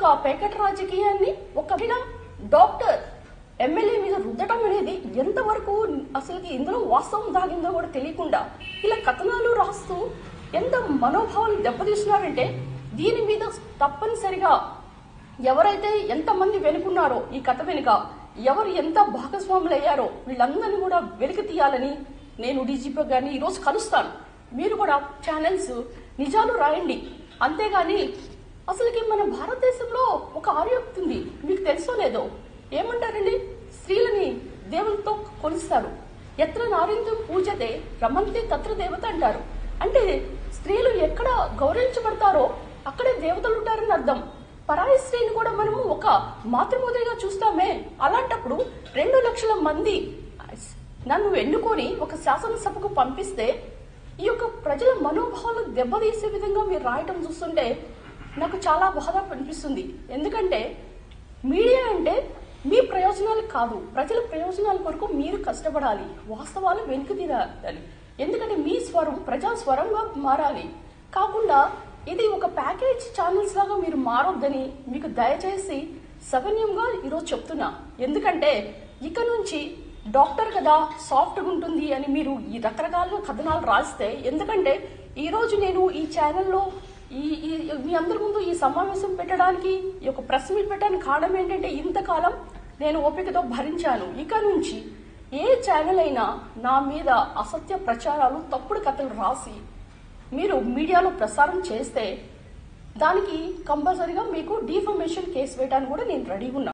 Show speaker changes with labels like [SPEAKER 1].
[SPEAKER 1] పేకట్ రాజకీయాన్ని ఒక విధంగా డాక్టర్ ఎమ్మెల్యే మీద రుద్దటం అనేది ఎంతవరకు అసలుకి ఇందులో వాస్తవం దాగిందో కూడా తెలియకుండా ఇలా కథనాలు రాస్తూ ఎంత మనోభావాలు దెబ్బతీస్తున్నారంటే దీని మీద తప్పనిసరిగా ఎవరైతే ఎంతమంది వెనుకున్నారో ఈ కథ వెనుక ఎవరు ఎంత భాగస్వాములు అయ్యారో వీళ్ళందరినీ కూడా వెలికి తీయాలని నేను డీజీపీ గారిని ఈరోజు కలుస్తాను మీరు కూడా ఛానల్స్ నిజాలు రాయండి అంతేగాని అసలుకి మన భారతదేశంలో ఒక ఆర్యోక్తి ఉంది మీకు తెలుసో లేదో ఏమంటారండి స్త్రీలని దేవునితో కొలుస్తారు ఎత్ర నారింద్యం పూజతే రమంతి తత్ర దేవత అంటారు అంటే స్త్రీలు ఎక్కడ గౌరవించబడతారో అక్కడే దేవతలు ఉంటారని అర్థం పరాయి స్త్రీని కూడా మనము ఒక మాతృమూర్తిగా చూస్తామే అలాంటప్పుడు రెండు లక్షల మంది నన్ను ఎన్నుకొని ఒక శాసనసభకు పంపిస్తే ఈ యొక్క ప్రజల మనోభావాలు దెబ్బతీసే విధంగా మీరు రాయటం చూస్తుంటే నాకు చాలా బాధ అనిపిస్తుంది ఎందుకంటే మీడియా అంటే మీ ప్రయోజనాలు కాదు ప్రజల ప్రయోజనాల కొరకు మీరు కష్టపడాలి వాస్తవాలు వెనుక తీరాలి ఎందుకంటే మీ స్వరం ప్రజా స్వరంగా మారాలి కాకుండా ఇది ఒక ప్యాకేజ్ ఛానల్స్ లాగా మీరు మారొద్దని మీకు దయచేసి సగన్యంగా ఈరోజు చెప్తున్నా ఎందుకంటే ఇక నుంచి డాక్టర్ కదా సాఫ్ట్గా ఉంటుంది అని మీరు ఈ రకరకాల కథనాలు రాస్తే ఎందుకంటే ఈరోజు నేను ఈ ఛానల్లో ఈ ఈ మీ అందరి ముందు ఈ సమావేశం పెట్టడానికి ఈ యొక్క ప్రెస్ మీట్ పెట్టడానికి కారణం ఏంటంటే ఇంతకాలం నేను ఓపికతో భరించాను ఇక నుంచి ఏ ఛానల్ అయినా నా మీద అసత్య ప్రచారాలు తప్పుడు కథలు రాసి మీరు మీడియాలో ప్రసారం చేస్తే దానికి కంపల్సరీగా మీకు డిఫర్మేషన్ కేసు వేయడానికి కూడా నేను రెడీగా ఉన్నా